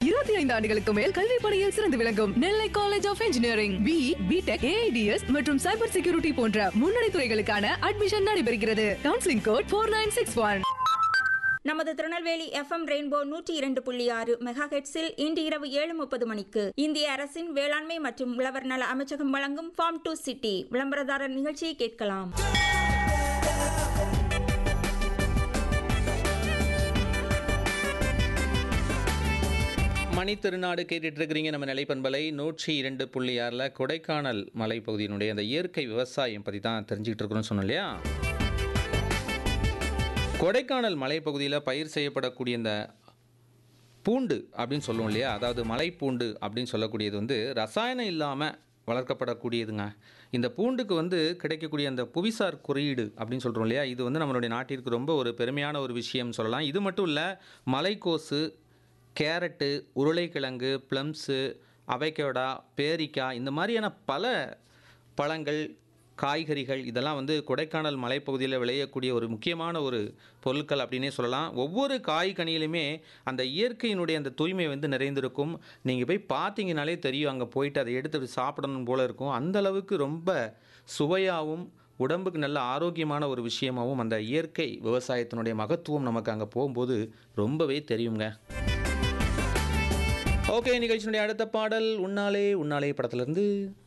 இருபத்தி ஐந்து ஆண்டுகளுக்கு மேல் கல்வி பணியில் சிறந்து விளங்கும் Nellai college of engineering B BTech AIDS மற்றும் சைபர் செக்யூரிட்டி போன்ற முன்னணி துறைகளுக்கான அட்மிஷன் நடைபெறுகிறது counselling code four nine six one நமது திருநெல்வேலி எஃப்எம் ரெயின்போ நூற்றி இரண்டு புள்ளி ஆறு மெகா ஹெட்ஸில் இன்று இரவு ஏழு முப்பது மணிக்கு இந்திய அரசின் வேளாண்மை மற்றும் உழவர் நல அமைச்சகம் வழங்கும் ஃபார்ம் டு சிட்டி விளம்பரதாரர் நிகழ்ச்சியை கேட்கலாம் மணி திருநாடு கேட்டுட்டு இருக்கிறீங்க நம்ம நிலைப்பண்பலை நூற்றி இரண்டு புள்ளி ஆறில் கொடைக்கானல் மலைப்பகுதியினுடைய அந்த இயற்கை விவசாயம் பற்றி தான் தெரிஞ்சுக்கிட்டு இருக்கிறோம்னு சொன்னோம் இல்லையா கொடைக்கானல் மலைப்பகுதியில் பயிர் செய்யப்படக்கூடிய இந்த பூண்டு அப்படின்னு சொல்லுவோம் இல்லையா அதாவது மலைப்பூண்டு அப்படின்னு சொல்லக்கூடியது வந்து ரசாயனம் இல்லாமல் வளர்க்கப்படக்கூடியதுங்க இந்த பூண்டுக்கு வந்து கிடைக்கக்கூடிய அந்த புவிசார் குறியீடு அப்படின்னு சொல்கிறோம் இல்லையா இது வந்து நம்மளுடைய நாட்டிற்கு ரொம்ப ஒரு பெருமையான ஒரு விஷயம் சொல்லலாம் இது மட்டும் இல்லை மலைக்கோசு கேரட்டு உருளைக்கிழங்கு ப்ளம்ஸு அவைக்கோடா பேரிக்காய் இந்த மாதிரியான பல பழங்கள் காய்கறிகள் இதெல்லாம் வந்து கொடைக்கானல் மலைப்பகுதியில் விளையக்கூடிய ஒரு முக்கியமான ஒரு பொருட்கள் அப்படின்னே சொல்லலாம் ஒவ்வொரு காய் கனியிலுமே அந்த இயற்கையினுடைய அந்த தூய்மை வந்து நிறைந்திருக்கும் நீங்கள் போய் பார்த்தீங்கனாலே தெரியும் அங்கே போயிட்டு அதை எடுத்து சாப்பிடணும் போல இருக்கும் அந்த அளவுக்கு ரொம்ப சுவையாகவும் உடம்புக்கு நல்ல ஆரோக்கியமான ஒரு விஷயமாகவும் அந்த இயற்கை விவசாயத்தினுடைய மகத்துவம் நமக்கு அங்கே போகும்போது ரொம்பவே தெரியுங்க ஓகே நிகழ்ச்சியினுடைய அடுத்த பாடல் உன்னாலே உன்னாலே படத்துலேருந்து